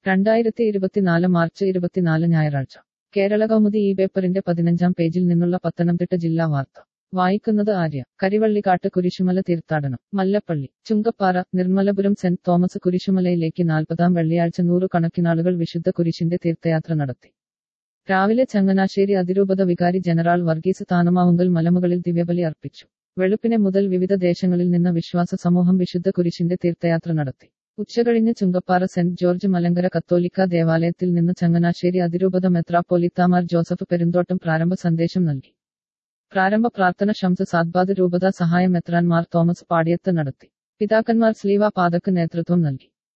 രണ്ടായിരത്തി ഇരുപത്തിനാല് മാർച്ച് ഇരുപത്തിനാല് ഞായറാഴ്ച കേരള കൗമുദി ഈ പേപ്പറിന്റെ പതിനഞ്ചാം പേജിൽ നിന്നുള്ള പത്തനംതിട്ട ജില്ലാ വാർത്ത വായിക്കുന്നത് ആര്യ കരിവള്ളിക്കാട്ട് കുരിശുമല തീർത്ഥാടനം മല്ലപ്പള്ളി ചുങ്കപ്പാറ നിർമ്മലപുരം സെന്റ് തോമസ് കുരിശുമലയിലേക്ക് നാൽപ്പതാം വെള്ളിയാഴ്ച നൂറുകണക്കിനാളുകൾ വിശുദ്ധ കുരിശിന്റെ തീർത്ഥയാത്ര നടത്തി രാവിലെ ചങ്ങനാശ്ശേരി അതിരൂപത വികാരി ജനറാൾ വർഗീസ് താനമാവുങ്കൽ മലമുകളിൽ ദിവ്യബലി അർപ്പിച്ചു വെളുപ്പിനെ മുതൽ വിവിധ ദേശങ്ങളിൽ നിന്ന് വിശ്വാസ സമൂഹം വിശുദ്ധ കുരിശിന്റെ തീർത്ഥയാത്ര നടത്തി ഉച്ചകഴിഞ്ഞ് ചുങ്കപ്പാറ സെന്റ് ജോർജ് മലങ്കര കത്തോലിക്ക ദേവാലയത്തിൽ നിന്ന് ചങ്ങനാശ്ശേരി അതിരൂപത മെത്രാപ്പൊലിത്താമാർ ജോസഫ് പെരുന്തോട്ടം പ്രാരംഭ സന്ദേശം നൽകി പ്രാരംഭ പ്രാർത്ഥന ഷംസ് സാദ്ബാദ് രൂപത സഹായ മെത്രാൻമാർ തോമസ് പാടിയത്ത് നടത്തി പിതാക്കന്മാർ സ്ലീവ പാതക്ക് നേതൃത്വം നൽകി